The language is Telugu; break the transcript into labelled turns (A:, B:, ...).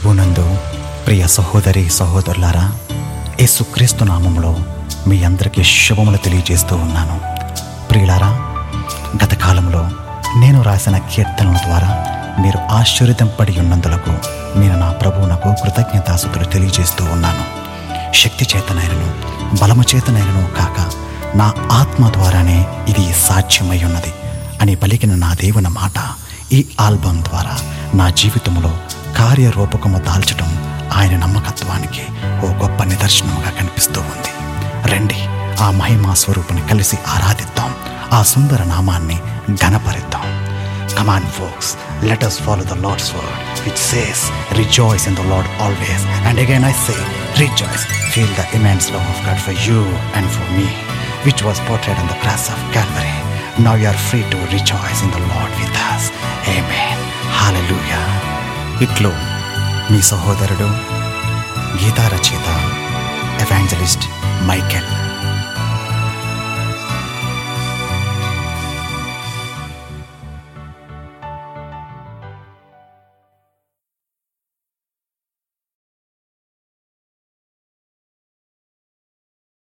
A: ప్రభునందు ప్రియ సహోదరి సహోదరులారా యేసుక్రీస్తు నామంలో మీ అందరికీ శుభములు తెలియజేస్తూ ఉన్నాను ప్రియులారా గత కాలంలో నేను రాసిన కీర్తనల ద్వారా మీరు ఆశ్చర్యపడి ఉన్నందులకు నేను నా ప్రభువునకు కృతజ్ఞతాసుతులు తెలియజేస్తూ ఉన్నాను శక్తి చేతనైనను బలము చేతనైనను కాక నా ఆత్మ ద్వారానే ఇది సాధ్యమై ఉన్నది అని పలికిన నా దేవుని మాట ఈ ఆల్బమ్ ద్వారా నా జీవితంలో కార్యరూపకము దాల్చడం ఆయన నమ్మకత్వానికి ఓ గొప్ప నిదర్శనముగా కనిపిస్తూ ఉంది రండి ఆ మహిమా స్వరూపుని కలిసి ఆరాధిద్దాం ఆ సుందర నామాన్ని ఘనపరిద్దాం come on folks let us follow the Lord's word which says rejoice in the Lord always and again I say rejoice feel the immense love of God for you and for me which was portrayed on the cross of Calvary now you are free to rejoice in the Lord with us amen hallelujah ఇట్లు మీ సహోదరుడు గీతా రచయిత ఎవాంజలిస్ట్ మైకెల్